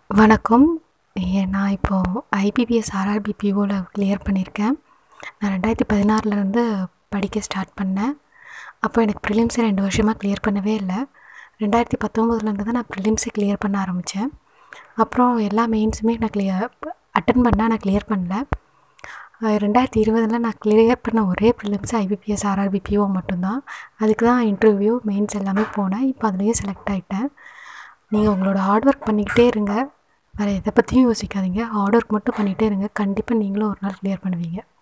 வணக்கம் ஏ நான் இப்போது ஐபிபிஎஸ் ஆர்ஆர்பி பிஓவில் கிளியர் பண்ணியிருக்கேன் நான் ரெண்டாயிரத்தி பதினாறுலேருந்து படிக்க ஸ்டார்ட் பண்ணேன் அப்போ எனக்கு ப்ரிலிம்ஸை ரெண்டு வருஷமாக கிளியர் பண்ணவே இல்லை ரெண்டாயிரத்தி பத்தொம்போதுலேருந்து தான் நான் ப்ரிலிம்ஸை கிளியர் பண்ண ஆரம்பித்தேன் அப்புறம் எல்லா மெயின்ஸுமே நான் கிளியர் அட்டன் பண்ணேன் நான் கிளியர் பண்ணல ரெண்டாயிரத்தி இருபதில் நான் கிளியர் பண்ண ஒரே ப்ரிலிம்ஸ் ஐபிபிஎஸ் ஆர்ஆர்பி பிஓ மட்டும்தான் அதுக்கு தான் இன்டர்வியூ மெயின்ஸ் எல்லாமே போனேன் இப்போ அதுலேயும் செலக்ட் ஆகிட்டேன் நீங்கள் உங்களோட ஹார்ட் ஒர்க் பண்ணிக்கிட்டே இருங்க வேறு எதை பற்றியும் யோசிக்காதீங்க ஹார்ட் ஒர்க் மட்டும் பண்ணிகிட்டே இருங்க கண்டிப்பாக நீங்களும் ஒரு நாள் கிளியர் பண்ணுவீங்க